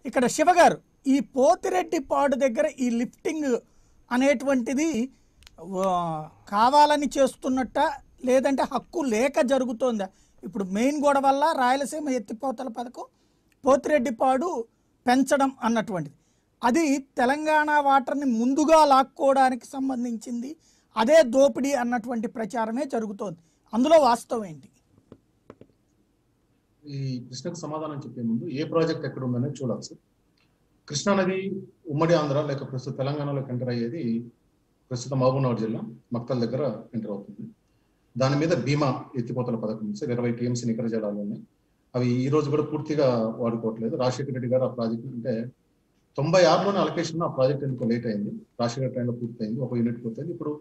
ఇక్కడ శివ గారు ఈ పోతిరెడ్డి పాడు దగ్గర ఈ లిఫ్టింగ్ అనేటువంటిది ఆ, కావాలని చేస్తున్నట్ట లేదంటే హక్కు లేక జరుగుతోందా ఇప్పుడు మెయిన్ గోడ వల్ల రాయలసీమ ఎత్తిపోతల పథకం పోతిరెడ్డిపాడు పెంచడం అన్నటువంటిది అది తెలంగాణ వాటర్ని ముందుగా లాక్కోవడానికి సంబంధించింది అదే దోపిడీ అన్నటువంటి ప్రచారమే జరుగుతోంది అందులో వాస్తవం ఏంటి ఈ ప్రశ్నకు సమాధానం చెప్పే ముందు ఏ ప్రాజెక్ట్ ఎక్కడ ఉందనేది చూడాలి సార్ కృష్ణా నది ఉమ్మడి ఆంధ్ర లేక ప్రస్తుత తెలంగాణలోకి ఎంటర్ అయ్యేది ప్రస్తుతం మహబూబ్నగర్ జిల్లా మక్తల్ దగ్గర ఎంటర్ అవుతుంది దాని మీద భీమా ఎత్తిపోతల పథకం ఉంది సార్ ఇరవై టీఎంసీ నికర జలాలు ఉన్నాయి అవి ఈ రోజు కూడా పూర్తిగా వాడుకోవట్లేదు రాజశేఖర రెడ్డి గారు ఆ ప్రాజెక్ట్ అంటే తొంభై ఆరులోనే అలొకేషన్ ఆ ప్రాజెక్ట్ ఎందుకు లేట్ అయింది రాజశేఖర టైంలో పూర్తయింది ఒక యూనిట్ పూర్తయింది ఇప్పుడు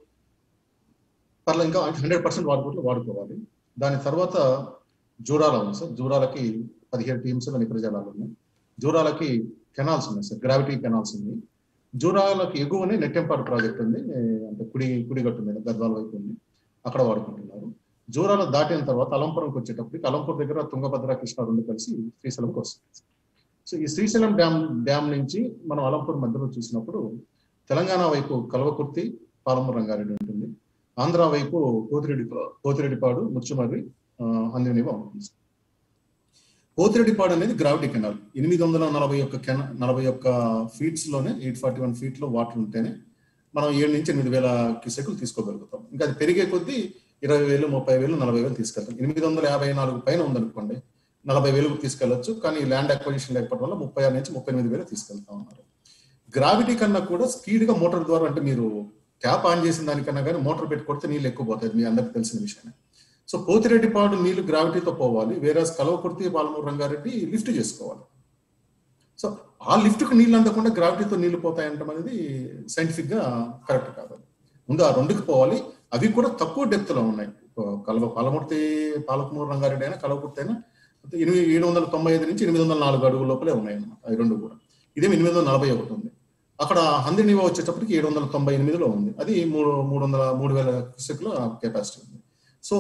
పర్లేదు ఇంకా హండ్రెడ్ పర్సెంట్ వాడుకోవట్లు వాడుకోవాలి దాని తర్వాత జూరాల ఉంది సార్ జూరాలకి పదిహేడు టీమ్స్ నికర జలాలు ఉన్నాయి జూరాలకి కెనాల్స్ ఉన్నాయి సార్ గ్రావిటీ కెనాల్స్ ఉన్నాయి జూరాలకి ఎగువనే నెట్టెంపాడు ప్రాజెక్ట్ ఉంది ఏ, అంటే కుడి కుడిగట్టు మీద గద్వాల వైపు ఉంది అక్కడ వాడుకుంటున్నారు జూరాల దాటిన తర్వాత అలంపురంకి వచ్చేటప్పటికి అలంపూర్ దగ్గర తుంగభద్ర కృష్ణ రెండు కలిసి శ్రీశైలంకి వస్తుంది సో ఈ శ్రీశైలం డ్యామ్ డ్యామ్ నుంచి మనం అలంపూర్ మధ్యలో చూసినప్పుడు తెలంగాణ వైపు కల్వకుర్తి పాలమూరు రంగారెడ్డి ఉంటుంది ఆంధ్ర వైపు కోతిరెడ్డి కోతిరెడ్డిపాడు ముచ్చుమర్రి ఆ, హంద్రినివ ఉంటుంది పోతిరెడ్డిపాడు అనేది గ్రావిటీ కెనాల్ ఎనిమిది వందల నలభై ఒక్క కెన నలభై ఒక్క ఫీట్స్ లోనే ఎయిట్ ఫార్టీ వన్ ఫీట్ లో వాటర్ ఉంటేనే మనం ఏడు నుంచి ఎనిమిది వేల క్యూసెక్లు తీసుకోగలుగుతాం ఇంకా అది పెరిగే కొద్దీ ఇరవై వేలు ముప్పై వేలు నలభై వేలు తీసుకెళ్తాం ఎనిమిది వందల యాభై నాలుగు పైన ఉందనుకోండి నలభై వేలకు తీసుకెళ్లొచ్చు కానీ ల్యాండ్ అక్విజిషన్ లేకపోవడం వల్ల ముప్పై ఆరు నుంచి ముప్పై ఎనిమిది వేలు తీసుకెళ్తా ఉన్నారు గ్రావిటీ కన్నా కూడా స్పీడ్ గా మోటార్ ద్వారా అంటే మీరు ట్యాప్ ఆన్ చేసిన దానికన్నా కానీ మోటార్ పెట్టి కొడితే నీళ్ళు ఎక్కువ పోతాయి మీ అందరికి తెలిసిన విషయమే సో పోతిరెడ్డిపాడు నీళ్లు గ్రావిటీతో పోవాలి వేరే కలవకుర్తి పాలమూరు రంగారెడ్డి లిఫ్ట్ చేసుకోవాలి సో ఆ లిఫ్ట్ కు నీళ్ళు అందకుండా గ్రావిటీతో నీళ్లు పోతాయంటం అనేది సైంటిఫిక్ గా కరెక్ట్ కాదు ముందు ఆ రెండుకి పోవాలి అవి కూడా తక్కువ డెప్త్ లో ఉన్నాయి కలవ పాలమూర్తి పాలకమూరు రంగారెడ్డి అయినా కలవకుర్తి అయినా ఎనిమిది ఏడు వందల తొంభై ఐదు నుంచి ఎనిమిది వందల నాలుగు అడుగుల లోపలే ఉన్నాయి అన్నమాట అవి రెండు కూడా ఇదేమి ఎనిమిది వందల నలభై ఒకటి ఉంది అక్కడ హందినివా వచ్చేటప్పటికి ఏడు వందల తొంభై ఎనిమిదిలో ఉంది అది మూడు మూడు వందల మూడు వేల క్యూసెక్ల కెపాసిటీ ఉంది సో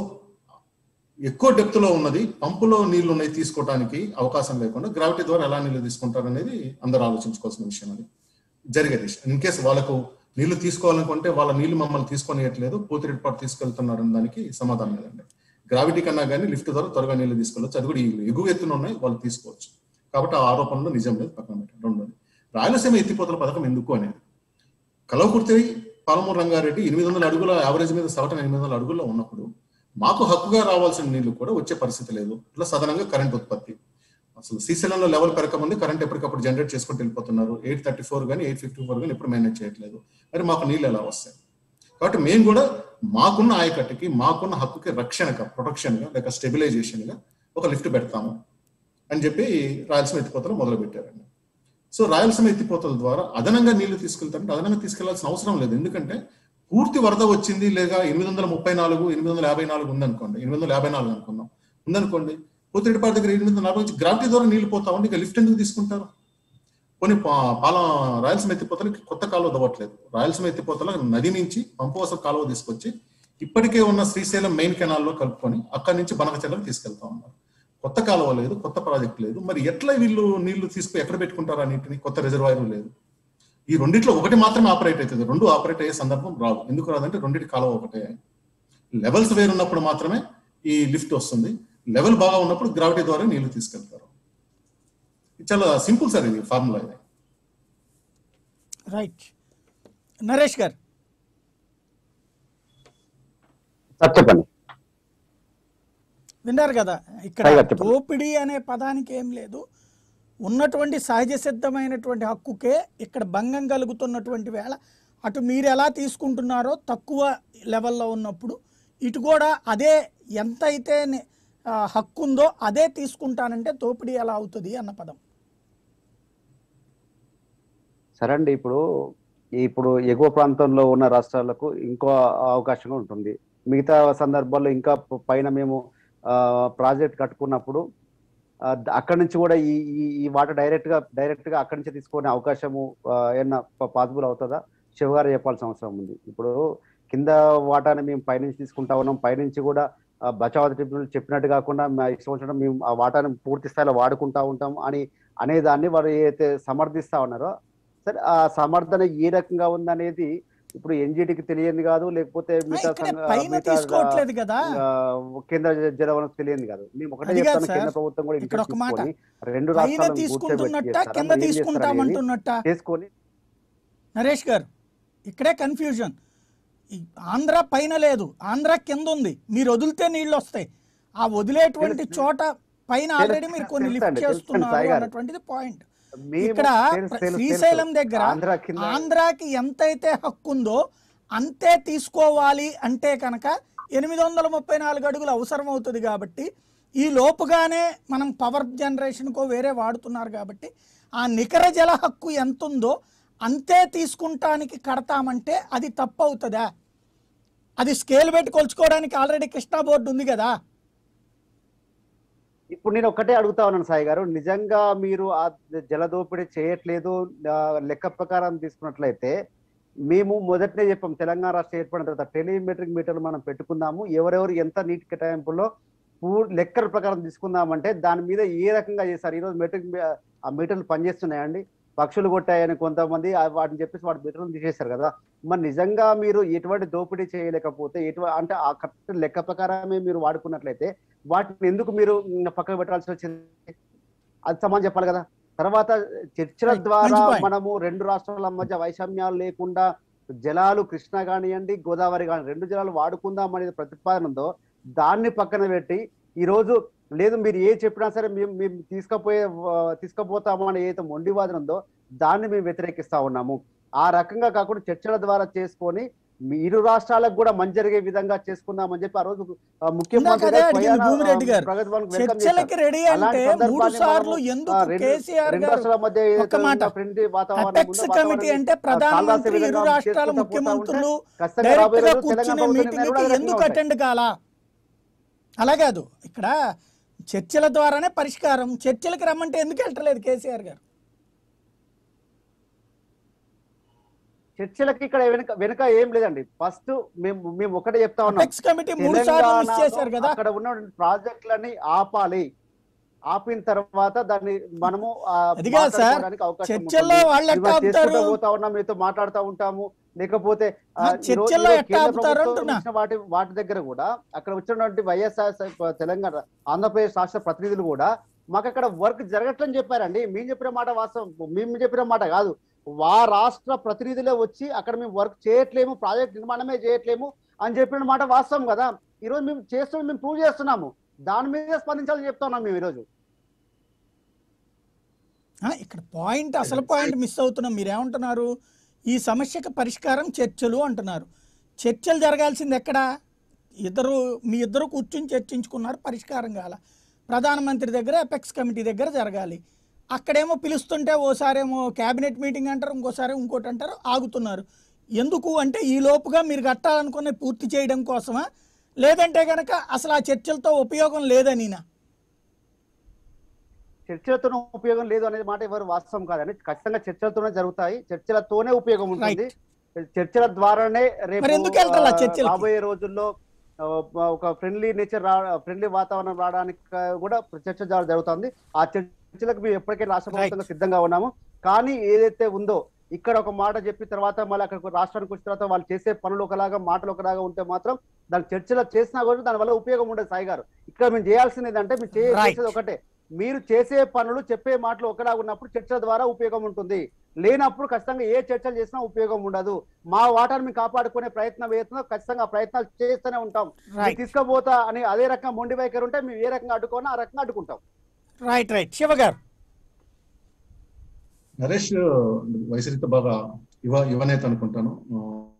ఎక్కువ డెప్త్ లో ఉన్నది పంపులో నీళ్లు ఉన్నాయి తీసుకోవడానికి అవకాశం లేకుండా గ్రావిటీ ద్వారా ఎలా నీళ్లు తీసుకుంటారు అనేది అందరూ ఆలోచించుకోవాల్సిన విషయం అది జరిగేది ఇన్ కేసు వాళ్ళకు నీళ్లు తీసుకోవాలనుకుంటే వాళ్ళ నీళ్లు మమ్మల్ని తీసుకొనియట్లేదు పూతిరెడ్డి పాటు తీసుకెళ్తున్నారు దానికి సమాధానం లేదండి గ్రావిటీ కన్నా కానీ లిఫ్ట్ ద్వారా త్వరగా నీళ్లు తీసుకెళ్ళచ్చు అది కూడా ఈ ఎగువ ఎత్తున ఉన్నాయి వాళ్ళు తీసుకోవచ్చు కాబట్టి ఆ ఆరోపణలో నిజం లేదు పక్కన పెట్టండి రెండోది రాయలసీమ ఎత్తిపోతల పథకం ఎందుకు అనేది కలవకుర్తి పాలమూరు రంగారెడ్డి ఎనిమిది వందల అడుగుల యావరేజ్ మీద సగటున ఎనిమిది వందల అడుగుల్లో ఉన్నప్పుడు మాకు హక్కుగా రావాల్సిన నీళ్లు కూడా వచ్చే పరిస్థితి లేదు ఇట్లా సదనంగా కరెంట్ ఉత్పత్తి అసలు శ్రీశైలంలో లెవెల్ పెరగముంది కరెంట్ ఎప్పటికప్పుడు జనరేట్ చేసుకుంటూ వెళ్ళిపోతున్నారు ఎయిట్ థర్టీ ఫోర్ కానీ ఎయిట్ ఫిఫ్టీ ఫోర్ కానీ ఎప్పుడు మేనేజ్ చేయట్లేదు మరి మాకు నీళ్ళు ఎలా వస్తాయి కాబట్టి మేము కూడా మాకున్న ఆయకట్టుకి మాకున్న హక్కుకి రక్షణగా ప్రొటెక్షన్గా లేక స్టెబిలైజేషన్గా ఒక లిఫ్ట్ పెడతాము అని చెప్పి రాయలసీమ ఎత్తిపోతలు మొదలు పెట్టారండి సో రాయలసీమ ఎత్తిపోతల ద్వారా అదనంగా నీళ్లు తీసుకెళ్తారంటే అదనంగా తీసుకెళ్లాల్సిన అవసరం లేదు ఎందుకంటే పూర్తి వరద వచ్చింది లేదా ఎనిమిది వందల ముప్పై నాలుగు ఎనిమిది వందల యాభై నాలుగు ఉందనుకోండి ఎనిమిది వందల యాభై నాలుగు అనుకుందాం ఉందనుకోండి పోతిరెడ్డిపాటి దగ్గర ఎనిమిది వందల నలభై నుంచి గ్రావిటీ ద్వారా నీళ్లు పోతా ఉంటే ఇక లిఫ్ట్ ఎందుకు తీసుకుంటారు కొన్ని పా- పాల రాయలసీమ ఎత్తిపోతలకి కొత్త కాలువ దవ్వట్లేదు రాయలసీమ ఎత్తిపోతల నది నుంచి పంపవసర కాలువ తీసుకొచ్చి ఇప్పటికే ఉన్న శ్రీశైలం మెయిన్ కెనాల్లో కలుపుకొని అక్కడి నుంచి బనకచెల్లకు తీసుకెళ్తా ఉన్నారు కొత్త కాలువ లేదు కొత్త ప్రాజెక్ట్ లేదు మరి ఎట్లా వీళ్ళు నీళ్లు తీసుకు ఎక్కడ పెట్టుకుంటారు ఆ నీటిని కొత్త రిజర్వాయర్ లేదు ఈ రెండిట్లో ఒకటి మాత్రమే ఆపరేట్ అవుతుంది రెండు ఆపరేట్ అయ్యే సందర్భం రాదు ఎందుకు రాదంటే రెండింటి కాలువ ఒకటే లెవెల్స్ వేరున్నప్పుడు మాత్రమే ఈ లిఫ్ట్ వస్తుంది లెవెల్ బాగా ఉన్నప్పుడు గ్రావిటీ ద్వారా నీళ్లు తీసుకెళ్తారు ఇది చాలా సింపుల్ సార్ ఇది ఫార్ములా ఇది రైట్ నరేష్ గారు సార్ చెప్పండి విన్నారు కదా ఇక్కడ పైగా చెప్పండి. దోపిడీ అనే పదానికి ఏం లేదు ఉన్నటువంటి సహజ సిద్ధమైనటువంటి హక్కుకే ఇక్కడ భంగం కలుగుతున్నటువంటి వేళ అటు మీరు ఎలా తీసుకుంటున్నారో తక్కువ లెవెల్లో ఉన్నప్పుడు ఇటు కూడా అదే ఎంత అయితే ని- ఆ, హక్కు ఉందో అదే తీసుకుంటానంటే దోపిడీ ఎలా అవుతుంది అన్న పదం సరే అండి ఇప్పుడు ఇప్పుడు ఎగువ ప్రాంతంలో ఉన్న రాష్ట్రాలకు ఇంకో అవకాశంగా ఉంటుంది మిగతా సందర్భాల్లో ఇంకా ప- పైన మేము ఆ, ప్రాజెక్ట్ కట్టుకున్నప్పుడు ఆ, ద- అక్కడి నుంచి కూడా ఈ ఈ- ఈ వాటర్ డైరెక్ట్ గా డైరెక్ట్ గా అక్కడి నుంచి తీసుకునే అవకాశము ఆ, ఏమన్నా పాసిబుల్ అవుతుందా శివ గారు చెప్పాల్సిన అవసరం ఉంది ఇప్పుడు కింద వాటాని మేము పైనుంచి తీసుకుంటా ఉన్నాం పైనుంచి కూడా ఆ, బచావ్ ట్రిబ్యునల్ చెప్పినట్టు కాకుండా మా ఇష్టం వచ్చినట్టు మేము ఆ వాటాని పూర్తి స్థాయిలో వాడుకుంటా ఉంటాం అని అనే దాన్ని వారు ఏదైతే సమర్థిస్తా ఉన్నారో సరే ఆ సమర్థన ఏ రకంగా ఉందనేది ఇప్పుడు ఎన్జిటికి తెలియదు కాదు లేకపోతే ఆ, మిగతా ఇక్కడ సంఘ- పైన మిగతా, తీసుకోవట్లేదు కదా ఆ, కేంద్ర జలవనకు తెలియదు కాదు మేము ఒకటే అది కాదు చెప్తాను సార్. కేంద్ర ప్రభుత్వం కూడా ఇక్కడ ఇంట్రెస్ట్ ఒక మాట. తీసుకొని రెండు పైన రాష్ట్రాలను తీసుకుంటున్నట్ట కూర్చోబెట్టి కింద చేస్తారా? మరి ఏం చేస్తారనేది తీసుకుంటామంటున్నట్ట చేసుకొని నరేష్ గారు ఇక్కడే కన్ఫ్యూజన్ ఈ ఆంధ్ర పైన లేదు ఆంధ్ర కింద ఉంది మీరు వదిలితే నీళ్ళు వస్తాయి ఆ వదిలేటువంటి తెలుసు. చోట పైన తెలుసు, ఆల్రెడీ మీరు కొన్ని తెలుసు లిఫ్ట్ అండి, తెలుసు అండి, చేస్తున్నారు సాయి గారు. అన్నటువంటిది పాయింట్ మేము ఇక్కడ తెలుసు, ప్ర- తెలుసు, శ్రీశైలం తెలుసు. దగ్గర ఆంధ్ర కింద ఆంధ్రాకి ఎంతైతే హక్కు ఉందో అంతే తీసుకోవాలి అంటే కనుక ఎనిమిది వందల ముప్పై నాలుగు అడుగులు అవసరం అవుతుంది కాబట్టి ఈ లోపుగానే మనం పవర్ జనరేషన్కో వేరే వాడుతున్నారు కాబట్టి ఆ నికర జల హక్కు ఎంత ఉందో అంతే తీసుకుంటానికి కడతామంటే అది తప్పు అవుతుందా అది స్కేల్ పెట్టి కొలుచుకోవడానికి ఆల్రెడీ కృష్ణా బోర్డు ఉంది కదా ఇప్పుడు నేను ఒకటే అడుగుతా ఉన్నాను సాయి గారు నిజంగా మీరు ఆ జలదోపిడీ చేయట్లేదు ఆ, లెక్క ప్రకారం తీసుకున్నట్లయితే మేము మొదటనే చెప్పాం తెలంగాణ రాష్ట్రం ఏర్పడిన తర్వాత టెలిమెట్రిక్ మీటర్లు మనం పెట్టుకుందాము ఎవరెవరు ఎంత నీటి కేటాయింపులో పూ- లెక్కల ప్రకారం తీసుకుందామంటే దాని మీద ఏ రకంగా చేశారు ఈరోజు మెట్రిక్ మీ- ఆ మీటర్లు పనిచేస్తున్నాయండి పక్షులు కొట్టాయని కొంతమంది ఆ వాటిని చెప్పేసి వాటి మీటర్లు తీసేశారు కదా మరి నిజంగా మీరు ఎటువంటి దోపిడీ చేయలేకపోతే ఎటువంటి అంటే ఆ కరెక్ట్ లెక్క ప్రకారమే మీరు వాడుకున్నట్లయితే వాటిని ఎందుకు మీరు మ్, పక్కకు పెట్టాల్సి వచ్చింది అది సమానం చెప్పాలి కదా తర్వాత చర్చల Right. ద్వారా మంచి point. మనము రెండు రాష్ట్రాల మధ్య వైషమ్యాలు లేకుండా జలాలు కృష్ణ కానివ్వండి గోదావరి కానీ రెండు జలాలు వాడుకుందాం అనేది ప్రతిపాదన ఉందో దాన్ని పక్కన పెట్టి ఈ రోజు లేదు మీరు ఏ చెప్పినా సరే మేము మేము తీసుకపోయే ఆ, తీసుకుపోతాము అనే ఏదైతే మొండి వాదన ఉందో దాన్ని మేము వ్యతిరేకిస్తా ఉన్నాము ఆ రకంగా కాకుండా చర్చల ద్వారా చేసుకొని మీ ఇరు రాష్ట్రాలకు కూడా మంచి జరిగే విధంగా చేసుకుందామని చెప్పి ఆ రోజు ఆ, ముఖ్యమంత్రి అదే గారు అడిగింది స్వయాన, భూమిరెడ్డి గారు. ఆ, ప్రగతి భవన్కి welcome చేశారు. చర్చలకి రెడీ అలాంటి అంటే మూడు సందర్భాన్ని సార్లు మనము, ఎందుకు ఆ, రెండు- కేసీఆర్ రెండు గారు రాష్ట్రాల మధ్య ఏదైతే మాట. ఉన్న friendly వాతావరణం అపెక్స్ ఉందో, కమిటీ వాతావరణాన్ని అంటే ప్రధానమంత్రి విధంగా ఇరు రాష్ట్రాల చేసుకుంటూ పోతా ముఖ్యమంత్రులు ఖచ్చితంగా డైరెక్ట్ రాబోయే గా రోజుల్లో కూర్చునే తెలంగాణ ప్రభుత్వం మీటింగ్ నిర్ణయాలు కూడా ఎందుకు ఉంటాయి. అటెండ్ కాలా అలా కాదు ఇక్కడ చర్చల ద్వారానే పరిష్కారం చర్చలకు రమ్మంటే ఎందుకు వెళ్ళట్లేదు కేసీఆర్ గారు చర్చలకి ఇక్కడ వెనుక వెనుక ఏం లేదండి ఫస్ట్ మేము మేము ఒకటే చెప్తా ఉన్నాం అపెక్స్ కమిటీ మూడు సార్లు మిస్ తెలంగాణలో చేశారు కదా అక్కడ ఉన్న ప్రాజెక్టులని ఆపాలి ఆపిన తర్వాత దాన్ని మనము ఆ, అది కాదు సార్. మాట్లాడుకోవడానికి అవకాశం చర్చల్లో ఉంటుంది. వాళ్ళు ఎట్లా ఇవాళ చేసుకుంటూ ఆపుతారు పోతా ఉన్నాం మీతో మాట్లాడుతూ ఉంటాము లేకపోతే ఆ, ఆ, ఈ రోజు- చర్చల్లో ఈరోజు ఎట్లా కేంద్ర ఆపుతారు ప్రభుత్వం అంటున్నా. ఇచ్చిన వాటి వాటి దగ్గర కూడా అక్కడ వచ్చినటువంటి వైఎస్ఆర్ స- తెలంగాణ ఆంధ్రప్రదేశ్ రాష్ట్ర ప్రతినిధులు కూడా మాకు అక్కడ వర్క్ జరగట్లని చెప్పారండి మేము చెప్పిన మాట వాస్తవం మేము చెప్పిన మాట కాదు వా రాష్ట్ర ప్రతినిధులే వచ్చి అక్కడ మేము వర్క్ చేయట్లేము ప్రాజెక్ట్ నిర్మాణమే చేయట్లేము అని చెప్పిన మాట వాస్తవం కదా ఈరోజు మేము చేస్తున్నాం మేము ప్రూవ్ చేస్తున్నాము దాని మీద స్పందించాలని చెప్తున్నాం మేము ఈరోజు ఆ, ఇక్కడ పాయింట్ అసలు పాయింట్ మిస్ అవుతున్నాం మీరు ఏమంటున్నారు ఈ సమస్యకు పరిష్కారం చర్చలు అంటున్నారు చర్చలు జరగాల్సింది ఎక్కడ ఇద్దరు మీ ఇద్దరు కూర్చుని చర్చించుకున్నారు పరిష్కారం కాల ప్రధానమంత్రి దగ్గర ఎపెక్స్ కమిటీ దగ్గర జరగాలి అక్కడేమో పిలుస్తుంటే ఓసారేమో క్యాబినెట్ మీటింగ్ అంటారు ఇంకోసారి ఇంకోటి అంటారు ఆగుతున్నారు ఎందుకు అంటే ఈ లోపుగా మీరు కట్టాలనుకున్న పూర్తి చేయడం కోసమా లేదంటే కనుక అసలు ఆ చర్చలతో ఉపయోగం లేదనినా చర్చలతోనే ఉపయోగం లేదు అనేది మాట ఎవరు వాస్తవం కాదండి ఖచ్చితంగా చర్చలతోనే జరుగుతాయి చర్చలతోనే ఉపయోగం ఉంటుంది చర్చల ద్వారానే రేపు మరి ఎందుకు వెళ్తారు ఆ ఆ, చర్చలకి? రాబోయే రోజుల్లో ఆ, ఒక ఫ్రెండ్లీ నేచర్ ఫ్రెండ్లీ వాతావరణం రావడానికి కూడా చర్చ జర- జరుగుతుంది ఆ చర్చలకు మేము ఎప్పటికైనా రాష్ట్ర ప్రభుత్వంగా సిద్ధంగా ఉన్నాము కానీ ఏదైతే ఉందో ఇక్కడ ఒక మాట చెప్పి తర్వాత మళ్ళీ అక్కడ రాష్ట్రానికి వచ్చిన తర్వాత వాళ్ళు చేసే పనులు ఒకలాగా మాటలు ఒకలాగా ఉంటే మాత్రం దాని చర్చలో చేసినా కూడా దాని వల్ల ఉపయోగం ఉండదు సాయి గారు ఇక్కడ మేము చేయాల్సింది ఏంటంటే మేము చే- Right. చేసేది ఒకటే మీరు చేసే పనులు చెప్పే మాటలు ఒకలాగా ఉన్నప్పుడు చర్చల ద్వారా ఉపయోగం ఉంటుంది లేనప్పుడు ఖచ్చితంగా ఏ చర్చలు చేసినా ఉపయోగం ఉండదు మా వాటాను మేము కాపాడుకునే ప్రయత్నం ఏతుందో ఖచ్చితంగా ఆ ప్రయత్నాలు చేస్తూనే ఉంటాం రైట్ మీరు తీసుకుపోతా అని అదే రకంగా మొండి వైఖరి ఉంటే మేము ఏ రకంగా అడ్డుకోనో ఆ రకంగా అడ్డుకుంటాం రైట్ రైట్ శివ గారు నరేష్ వయసురీత బాగా యువ యువనేత అనుకుంటాను ఆ,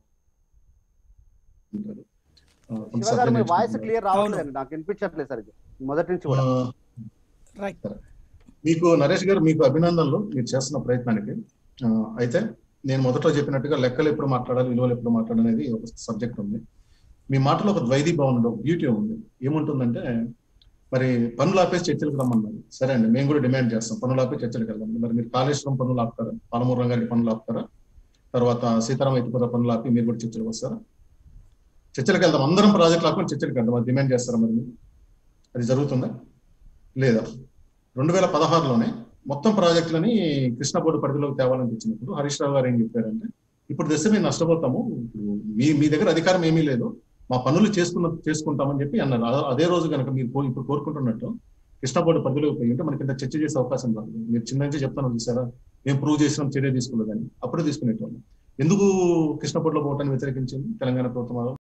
ఉంటారు. ఆ, కొంత శివ గారు మీ సభ్యులు వాయిస్ నేర్చుకున్నారు. క్లియర్ రావట్లేదు నాకు వినిపించట్లేదు సరిగ్గా మొదటి నుంచి కూడా ఆ, రైట్ మీకు నరేష్ గారు మీకు అభినందనలు మీరు చేస్తున్న ప్రయత్నానికి ఆ, అయితే నేను మొదట్లో చెప్పినట్టుగా లెక్కలు ఎప్పుడు మాట్లాడాలి విలువలు ఎప్పుడు మాట్లాడాలి అనేది ఒక సబ్జెక్ట్ ఉంది మీ మాటలో ఒక ద్వైదీ భావన ఉంది, ఒక బ్యూటీ ఉంది ఏముంటుందంటే మరి పనులు ఆపేసి చర్చలకు రమ్మన్నారు సరే అండి మేము కూడా డిమాండ్ చేస్తాం పనులు ఆపి చర్చలకు వెళ్దాం మరి మీరు కాళేశ్వరం పనులు ఆపుతారా పాలమూరు రంగారెడ్డి పనులు ఆపుతారా తర్వాత సీతారాం ఎత్తిపోత పనులు ఆపి మీరు కూడా చర్చలకు వస్తారా చర్చలకు వెళ్దాం అందరం ప్రాజెక్టులు ఆపి చర్చలకు వెళ్దాం అది డిమాండ్ చేస్తారా మరి మీరు? అది జరుగుతుందా లేదా రెండు వేల పదహారులోనే మొత్తం ప్రాజెక్టులని కృష్ణ బోర్డు పరిధిలోకి తేవాలని తెచ్చినప్పుడు హరీష్ రావు గారు ఏం చెప్పారంటే ఇప్పుడు తెస్తే మేము నష్టపోతాము ఇప్పుడు మీ మీ దగ్గర అధికారం ఏమీ లేదు మా పనులు చేసుకున్న చేసుకుంటామని చెప్పి అన్నారు అద- అదే రోజు కనుక మీరు కో- ఇప్పుడు కోరుకుంటున్నట్టు కృష్ణ బోర్డు పరిధిలోకి పోయి ఉంటే మనకి ఇంత చర్చ చేసే అవకాశం రాదు మీరు చిన్న నుంచి చెప్తాను చూసారా మేము ప్రూవ్ చేసినాం చర్య తీసుకున్నదని అప్పుడే తీసుకునేటోళ్ళం ఎందుకు కృష్ణ బోర్డులో పోవటాన్ని వ్యతిరేకించింది తెలంగాణ ప్రభుత్వం